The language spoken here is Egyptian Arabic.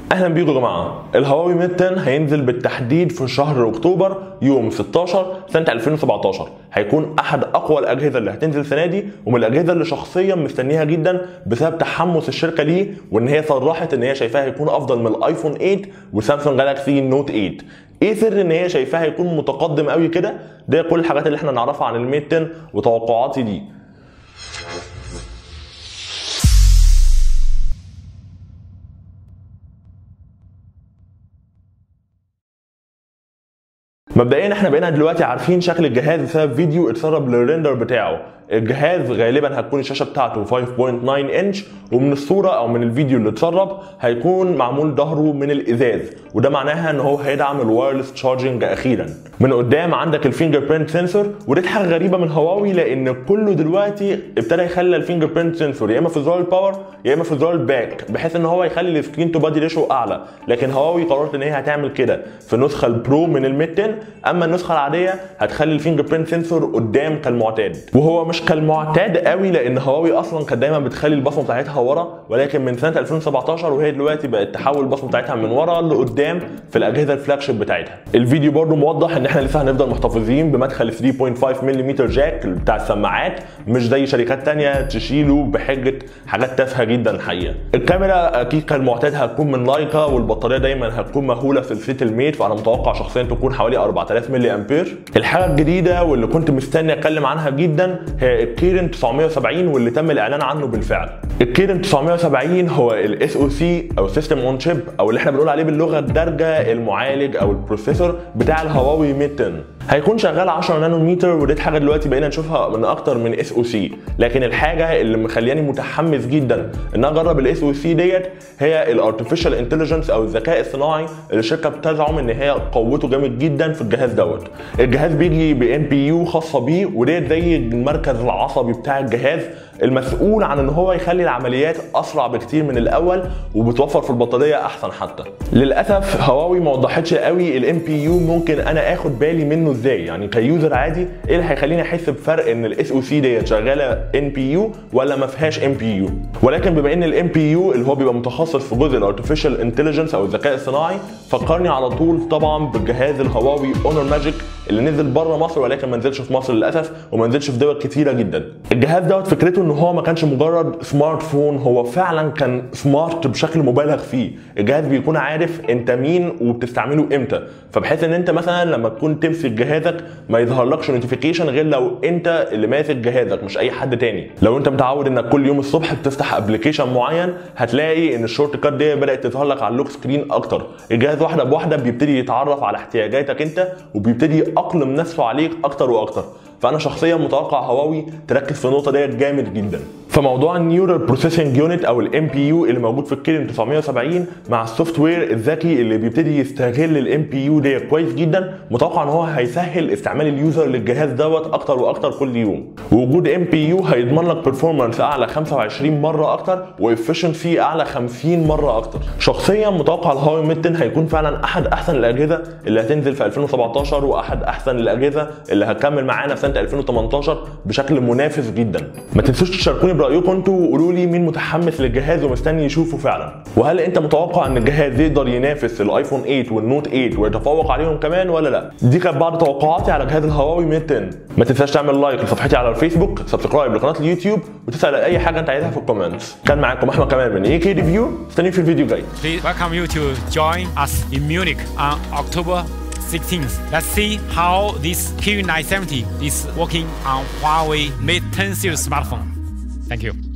اهلا بيكم يا جماعه الهواوي ميت 10 هينزل بالتحديد في شهر اكتوبر يوم 16 سنه 2017 هيكون احد اقوى الاجهزه اللي هتنزل السنه دي ومن الاجهزه اللي شخصيا مستنيها جدا بسبب تحمس الشركه ليه وان هي صرحت ان هي شايفاها هيكون افضل من الايفون 8 وسامسونج جالاكسي نوت 8 ايه سر ان هي شايفاها هيكون متقدم قوي كده ده كل الحاجات اللي احنا نعرفها عن الميت 10 وتوقعاتي دي مبدئيا احنا بقينا دلوقتي عارفين شكل الجهاز بسبب فيديو اتسرب للريندر بتاعه الجهاز غالبا هتكون الشاشه بتاعته 5.9 انش ومن الصوره او من الفيديو اللي اتسرب هيكون معمول ظهره من الازاز وده معناها ان هو هيدعم الوايرلس تشارجنج اخيرا من قدام عندك الفينجر برينت سنسور ودي حاجه غريبه من هواوي لان كله دلوقتي ابتدى يخلي الفينجر برينت سنسور يا اما في زرار الباور يا اما في زرار الباك بحيث ان هو يخلي السكرين تو بادي ريشيو اعلى لكن هواوي قررت ان هي هتعمل كده في النسخه البرو من الميت 10 اما النسخه العاديه هتخلي الفينجر برينت سنسور قدام كالمعتاد وهو مش كالمعتاد قوي لان هواوي اصلا كانت دايما بتخلي البصمه بتاعتها ورا ولكن من سنه 2017 وهي دلوقتي بقت تحول البصمه بتاعتها من ورا لقدام في الاجهزه الفلاج شيب بتاعتها الفيديو برضو موضح ان احنا لسه هنفضل محتفظين بمدخل 3.5 ملم جاك بتاع السماعات مش زي شركات تانية تشيله بحجه حاجات تافهه جدا الحقيقه الكاميرا اكيد كالمعتاد هتكون من لايكا والبطاريه دايما هتكون مهوله في سلسله الميت فانا متوقع شخصيا تكون حوالي 4000 ملي امبير الحاجه الجديده واللي كنت مستني اتكلم عنها جدا هي الكيرن 970 واللي تم الاعلان عنه بالفعل الكيرن 970 هو الاس او سي او سيستم اون شيب او اللي احنا بنقول عليه باللغه الدارجه المعالج او البروسيسور بتاع الهواوي ميت 10 هيكون شغال 10 نانومتر ودي حاجه دلوقتي بقينا نشوفها من اكتر من اس او سي لكن الحاجه اللي مخلياني متحمس جدا ان اجرب الاس او سي ديت هي الارتفيشال انتليجنس او الذكاء الصناعي اللي الشركه بتزعم ان هي قوته جامد جدا في الجهاز دوت الجهاز بيجي بان بي يو خاصه بيه وديت زي المركز العصبي بتاع الجهاز المسؤول عن ان هو يخلي العمليات اسرع بكتير من الاول وبتوفر في البطاريه احسن حتى للاسف هواوي ما وضحتش قوي الام بي يو ممكن انا اخد بالي منه ازاي يعني كيوزر عادي ايه اللي هيخليني احس بفرق ان الاس او سي ديت شغاله ان بي يو ولا ما فيهاش ام بي يو ولكن بما ان الام بي يو اللي هو بيبقى متخصص في جزء الارتفيشال انتليجنس او الذكاء الصناعي فكرني على طول طبعا بالجهاز الهواوي اونر ماجيك اللي نزل بره مصر ولكن ما نزلش في مصر للاسف وما نزلش في دول كتيره جدا الجهاز دوت فكرته ان هو ما كانش مجرد سمارت فون هو فعلا كان سمارت بشكل مبالغ فيه الجهاز بيكون عارف انت مين وبتستعمله امتى فبحيث ان انت مثلا لما تكون تمسك جهازك ما يظهرلكش نوتيفيكيشن غير لو انت اللي ماسك جهازك مش اي حد تاني لو انت متعود انك كل يوم الصبح بتفتح ابلكيشن معين هتلاقي ان الشورت كات دي بدات تظهر لك على اللوك سكرين اكتر الجهاز واحده بواحده بيبتدي يتعرف على احتياجاتك انت وبيبتدي يأقلم نفسه عليك اكتر واكتر فانا شخصيا متوقع هواوي تركز في النقطه ديت جامد جدا فموضوع النيورال بروسيسنج يونت او الام بي يو اللي موجود في الكيرن 970 مع السوفت وير الذكي اللي بيبتدي يستغل الام بي يو ديت كويس جدا متوقع ان هو هيسهل استعمال اليوزر للجهاز دوت اكتر واكتر كل يوم ووجود ام بي يو هيضمن لك بيرفورمانس اعلى 25 مره اكتر وافشنسي اعلى 50 مره اكتر شخصيا متوقع الهواوي ميت 10 هيكون فعلا احد احسن الاجهزه اللي هتنزل في 2017 واحد احسن الاجهزه اللي هتكمل معانا في سنه 2018 بشكل منافس جدا ما تنسوش تشاركوني برايكم انتوا وقولوا لي مين متحمس للجهاز ومستني يشوفه فعلا وهل انت متوقع ان الجهاز يقدر ينافس الايفون 8 والنوت 8 ويتفوق عليهم كمان ولا لا دي كانت بعض توقعاتي على جهاز الهواوي ميت 10 ما تنساش تعمل لايك لصفحتي على الفيسبوك سبسكرايب لقناه اليوتيوب وتسال اي حاجه انت عايزها في الكومنتس كان معاكم احمد كمال من اي كي ريفيو استنيك في الفيديو الجاي Please welcome you to join us in Munich on October 16th. Let's see how this Q970 is working on Huawei Mate 10 series smartphone. Thank you.